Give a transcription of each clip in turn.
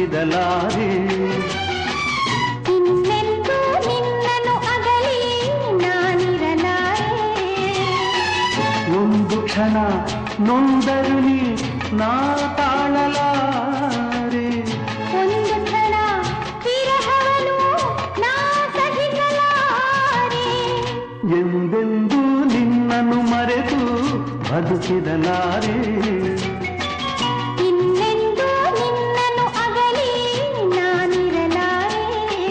ಬದುಕಿದಲಾರೆ ಇನ್ನೆಂದೂ ನಿನ್ನನ್ನು ಅಗಲಿ ನಾನಿರಲಾರೆ ಒಂದು ಕ್ಷಣ ನೊಂದರು ನೀ ನಾ ತಾಳಲಾರೆ ಒಂದು ಕ್ಷಣ ವಿರಹವನು ನಾ ಸಹಿಸಲಾರೆ ಎಂದೆಂದೂ ನಿನ್ನನ್ನು ಮರೆತು ಬದುಕಿದಲಾರೆ ಇನ್ನೆಂದೂ ನಿನ್ನನ್ನು ಅಗಲಿ ನಾನಿರಲಾರೆ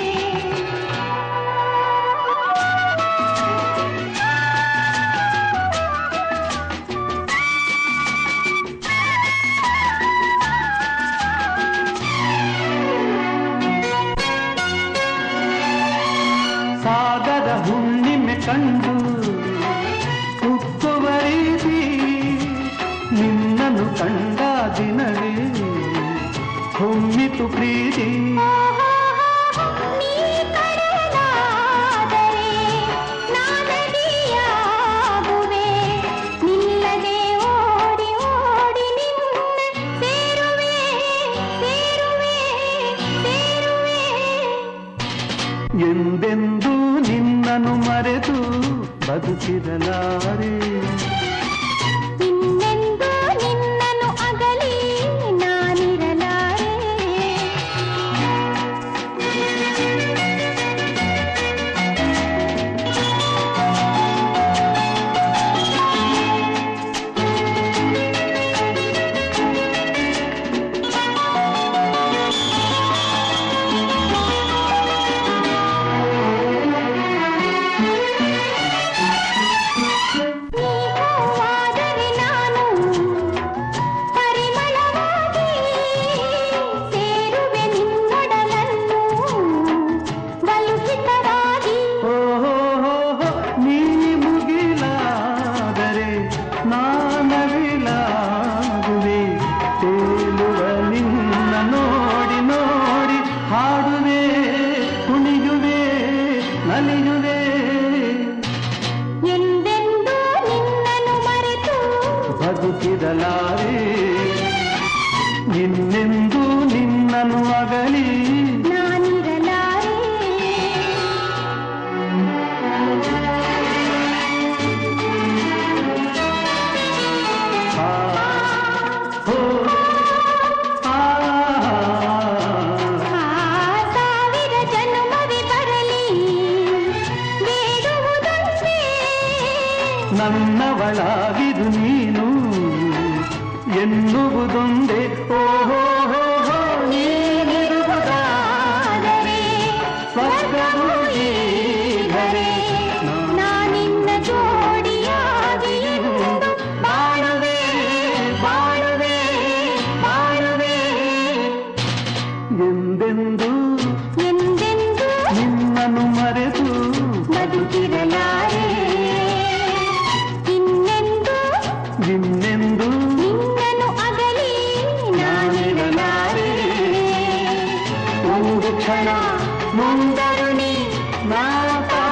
ಸಾಗರ ಹುಣ್ಣಿಮೆ ಕಂಡು ಉಕ್ಕುವ ರೀತಿ ನಿನ್ನನ್ನು ಕಂಡ ದಿನವೇ ಹೊಮ್ಮಿತು ಪ್ರೀತಿ ನೀ ಕಡಲಾದರೆ ನಾನದಿಯಾಗುವೆ ನಿಲ್ಲದೆ ಓಡಿ ಓಡಿ ನಿನ್ನ ಸೇರುವೆ ಸೇರುವೆ ಸೇರುವೆ ಎಂದೆಂದೂ ನಿನ್ನನ್ನು ಮರೆತು ಬದುಕಿದಲಾರೆ ಇನ್ನೆಂದೂ ನಿನ್ನನ್ನು ಅಗಲಿ ನಾನಿರಲಾರೆ ನೀವಾದರೆ ನಾನು ಪರಿಮಳವಾಗಿ ಸೇರುವೆ ನಿನ್ನೊಡಲನ್ನು ಬಲುಹಿತರಾಗಿ ಓಹೋ ನೀ ಮುಗಿಲಾದರೆ ನಾನವಿಲಾಗುವೆ ತೇಲುವ ನಿನ್ನ ನೋಡಿ ನೋಡಿ ಹಾಡುವೆ ಕುಣಿಯುವೆ ನಲಿಯುವೆ ಎಂದೆಂದೂ ನಿನ್ನನ್ನು ಮರೆತು ಬದುಕಿದಲಾರೆ ಇನ್ನೆಂದೂ ನಿನ್ನನ್ನು ಅಗಲಿ ನಾನಿರಲಾರೆ ಆ, ಹೋ, ಆ, ಆ ಸಾವಿರ ಜನ್ಮವೇ ಬರಲಿ ಬೇಡುವುದೊಂದೇ ನನ್ನವಳಾಗಿದು ನೀನು ಎನ್ನುವುದೊಂದೇ ಓಹೋ ನೀನಿರುವುದಾದರೆ ಸ್ವರ್ಗವು ಈಗಲೇ ನಾನಿನ್ನ ಜೋಡಿಯಾಗಿ ಎಂದು ಬಾಳುವೆ ಬಾಳುವೆ ಬಾಳುವೆ ಎಂದೆಂದೂ ಎಂದೆಂದೂ ನಿನ್ನನ್ನು ಮರೆತು ಬದುಕಿರಲಾರೆ ಇನ್ನೆಂದೂ ನಿನ್ನೆಂದೂ ನಿನ್ನನ್ನು ಅಗಲಿ ನಾನಿರಲಾರೆ ಒಂದು ಕ್ಷಣ ನೊಂದರು ನೀ ನಾ